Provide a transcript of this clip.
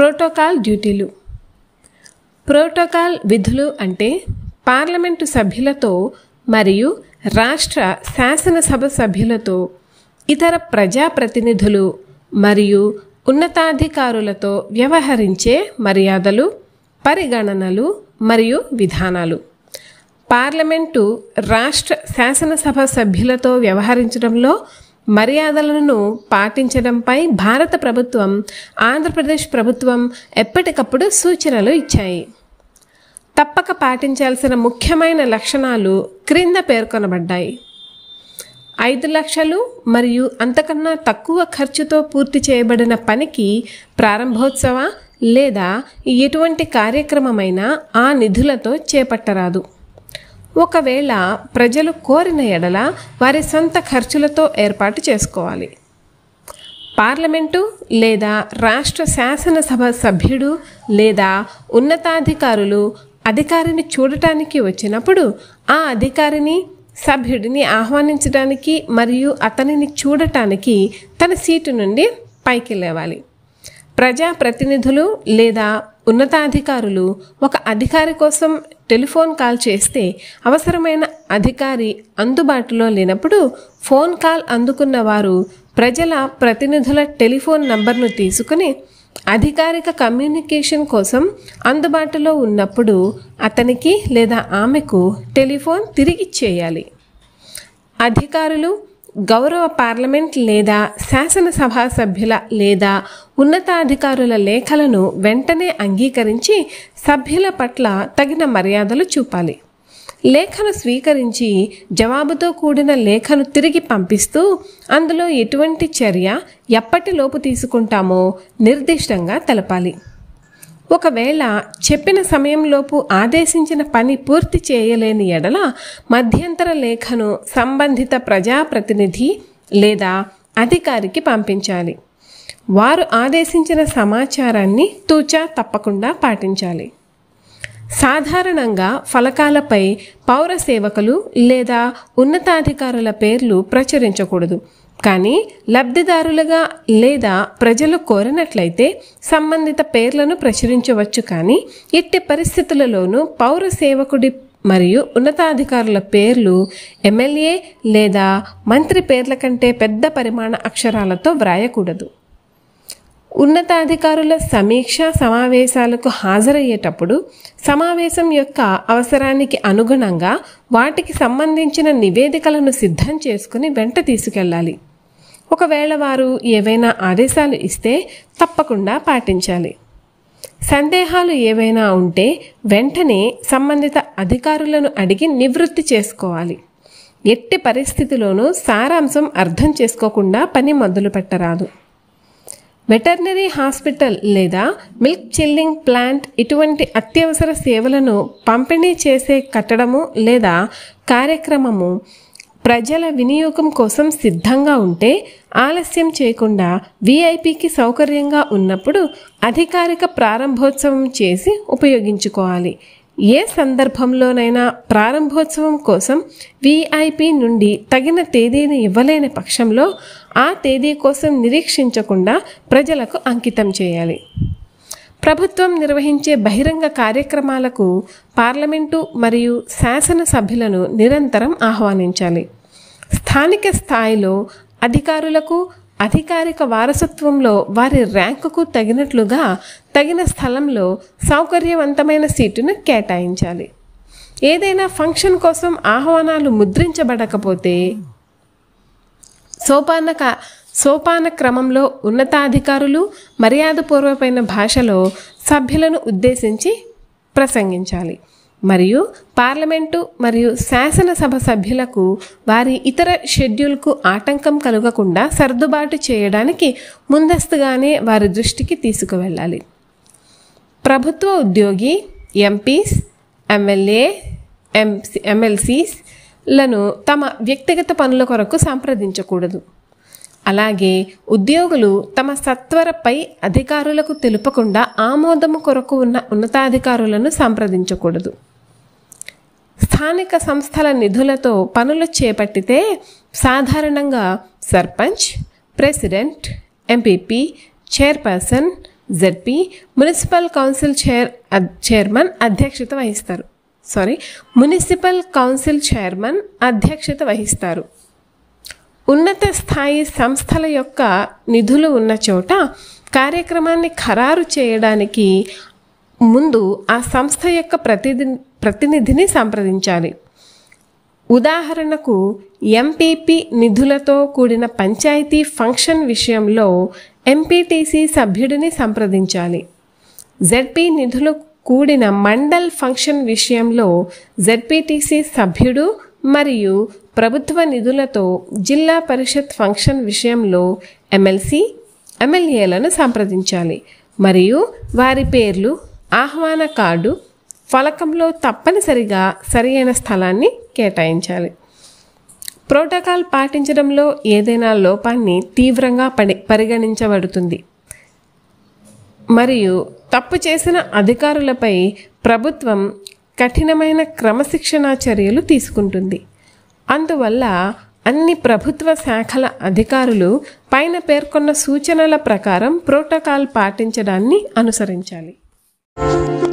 protocol డ్యూటీలు protocol విధులు అంటే పార్లమెంటు సభ్యులతో మరియు రాష్ట్ర శాసనసభ సభ్యులతో ఇతర ప్రజాప్రతినిధులు మరియు ఉన్నతాధికారులతో వ్యవహరించే మర్యాదలు పరిగణనలు మరియు విధానాలు పార్లమెంటు రాష్ట్ర శాసనసభ సభ్యులతో వ్యవహరించడంలో మర్యాదలను పాటించడంపై భారత ప్రభుత్వం ఆంధ్రప్రదేశ్ ప్రభుత్వం ఎప్పటికప్పుడు సూచనలు ఇచ్చాయి తప్పక పాటించాల్సిన ముఖ్యమైన లక్షణాలు క్రింద పేర్కొనబడ్డాయి ఐదు లక్షలు మరియు అంతకన్నా తక్కువ ఖర్చుతో పూర్తి చేయబడిన పనికి ప్రారంభోత్సవ లేదా ఎటువంటి కార్యక్రమమైనా ఆ నిధులతో చేపట్టరాదు ఒకవేళ ప్రజలు కోరిన ఎడల వారి సొంత ఖర్చులతో ఏర్పాటు చేసుకోవాలి పార్లమెంటు లేదా రాష్ట్ర శాసనసభ సభ్యుడు లేదా ఉన్నతాధికారులు అధికారిని చూడటానికి వచ్చినప్పుడు ఆ అధికారిని సభ్యుడిని ఆహ్వానించడానికి మరియు అతనిని చూడటానికి తన సీటు నుండి పైకి లేవాలి ప్రజాప్రతినిధులు లేదా ఉన్నతాధికారులు ఒక అధికారి కోసం టెలిఫోన్ కాల్ చేస్తే అవసరమైన అధికారి అందుబాటులో లేనప్పుడు ఫోన్ కాల్ అందుకున్న వారు ప్రజల ప్రతినిధుల టెలిఫోన్ నంబర్ను తీసుకుని అధికారిక కమ్యూనికేషన్ కోసం అందుబాటులో ఉన్నప్పుడు అతనికి లేదా ఆమెకు టెలిఫోన్ తిరిగి చేయాలి అధికారులు గౌరవ పార్లమెంట్ లేదా శాసనసభ సభ్యుల లేదా ఉన్నతాధికారుల లేఖలను వెంటనే అంగీకరించి సభ్యుల పట్ల తగిన మర్యాదలు చూపాలి లేఖను స్వీకరించి జవాబుతో కూడిన లేఖను తిరిగి పంపిస్తూ అందులో ఎటువంటి చర్య ఎప్పటిలోపు తీసుకుంటామో నిర్దిష్టంగా తెలపాలి ఒకవేళ చెప్పిన సమయంలోపు ఆదేశించిన పని పూర్తి చేయలేని ఎడల మధ్యంతర లేఖను సంబంధిత ప్రజాప్రతినిధి లేదా అధికారికి పంపించాలి వారు ఆదేశించిన సమాచారాన్ని తూచా తప్పకుండా పాటించాలి సాధారణంగా ఫలకాలపై పౌర సేవకులు లేదా ఉన్నతాధికారుల పేర్లు ప్రచురించకూడదు కానీ లబ్ధిదారులుగా లేదా ప్రజలు కోరినట్లయితే సంబంధిత పేర్లను ప్రచురించవచ్చు కానీ ఎట్టి పరిస్థితులలోనూ పౌర సేవకుడి మరియు ఉన్నతాధికారుల పేర్లు ఎమ్మెల్యే లేదా మంత్రి పేర్ల కంటే పెద్ద పరిమాణ అక్షరాలతో వ్రాయకూడదు ఉన్నతాధికారుల సమీక్ష సమావేశాలకు హాజరయ్యేటప్పుడు సమావేశం యొక్క అవసరానికి అనుగుణంగా వాటికి సంబంధించిన నివేదికలను సిద్ధం చేసుకుని వెంట తీసుకెళ్ళాలి ఒకవేళ వారు ఏవైనా ఆదేశాలు ఇస్తే తప్పకుండా పాటించాలి సందేహాలు ఏవైనా ఉంటే వెంటనే సంబంధిత అధికారులను అడిగి నివృత్తి చేసుకోవాలి ఎట్టి పరిస్థితిలోనూ సారాంశం అర్థం చేసుకోకుండా పని మొదలు పెట్టరాదు వెటర్నరీ హాస్పిటల్ లేదా మిల్క్ చిల్లింగ్ ప్లాంట్ ఇటువంటి అత్యవసర సేవలను పంపిణీ చేసే కట్టడము లేదా కార్యక్రమము ప్రజల వినియోగం కోసం సిద్ధంగా ఉంటే ఆలస్యం చేయకుండా వీఐపీకి సౌకర్యంగా ఉన్నప్పుడు అధికారిక ప్రారంభోత్సవం చేసి ఉపయోగించుకోవాలి ఏ సందర్భంలోనైనా ప్రారంభోత్సవం కోసం వీఐపీ నుండి తగిన తేదీని ఇవ్వలేని పక్షంలో ఆ తేదీ కోసం నిరీక్షించకుండా ప్రజలకు అంకితం చేయాలి ప్రభుత్వం నిర్వహించే బహిరంగ కార్యక్రమాలకు పార్లమెంటు మరియు శాసన సభ్యులను నిరంతరం ఆహ్వానించాలి స్థానిక స్థాయిలో అధికారులకు అధికారిక వారసత్వంలో వారి ర్యాంకుకు తగినట్లుగా తగిన స్థలంలో సౌకర్యవంతమైన సీటును కేటాయించాలి ఏదైనా ఫంక్షన్ కోసం ఆహ్వానాలు ముద్రించబడకపోతే సోపానక సోపాన క్రమంలో ఉన్నతాధికారులు మర్యాదపూర్వకమైన భాషలో సభ్యులను ఉద్దేశించి ప్రసంగించాలి మరియు పార్లమెంటు మరియు శాసనసభ సభ్యులకు వారి ఇతర షెడ్యూల్కు ఆటంకం కలగకుండా సర్దుబాటు చేయడానికి ముందస్తుగానే వారి దృష్టికి తీసుకువెళ్ళాలి ప్రభుత్వ ఉద్యోగి ఎంపీస్ ఎమ్మెల్యే ఎంసీ ఎమ్మెల్సీస్ లను తమ వ్యక్తిగత పనుల కొరకు సంప్రదించకూడదు అలాగే ఉద్యోగులు తమ సత్వరపై అధికారులకు తెలుపకుండా ఆమోదము కొరకు ఉన్న ఉన్నతాధికారులను సంప్రదించకూడదు స్థానిక సంస్థల నిధులతో పనులు చేపట్టితే సాధారణంగా sarpanch president MPP chairperson ZP municipal council chair అద్- చైర్మన్ అధ్యక్షత వహిస్తారు సారీ మున్సిపల్ కౌన్సిల్ చైర్మన్ అధ్యక్షత వహిస్తారు ఉన్నత స్థాయి సంస్థల యొక్క నిధులు ఉన్న చోట కార్యక్రమాన్ని ఖరారు చేయడానికి ముందు ఆ సంస్థ యొక్క ప్రతినిధి ప్రతినిధిని సంప్రదించాలి ఉదాహరణకు ఎంపీపీ నిధులతో కూడిన పంచాయతీ ఫంక్షన్ విషయంలో ఎంపీటీసీ సభ్యుడిని సంప్రదించాలి జెడ్పీ నిధులు కూడిన మండల్ ఫంక్షన్ విషయంలో జెడ్పీటీసీ సభ్యుడు మరియు ప్రభుత్వ నిధులతో జిల్లా పరిషత్ ఫంక్షన్ విషయంలో ఎమ్మెల్సీ ఎమ్మెల్యేలను సంప్రదించాలి మరియు వారి పేర్లు ఆహ్వాన కార్డు ఫలకంలో తప్పనిసరిగా సరియైన స్థలాన్ని కేటాయించాలి ప్రోటోకాల్ పాటించడంలో ఏదైనా లోపాన్ని తీవ్రంగా పడి పరిగణించబడుతుంది మరియు తప్పు చేసిన అధికారులపై ప్రభుత్వం కఠినమైన క్రమశిక్షణా చర్యలు తీసుకుంటుంది అందువల్ల అన్ని ప్రభుత్వ శాఖల అధికారులు పైన పేర్కొన్న సూచనల ప్రకారం ప్రోటోకాల్ పాటించడాన్ని అనుసరించాలి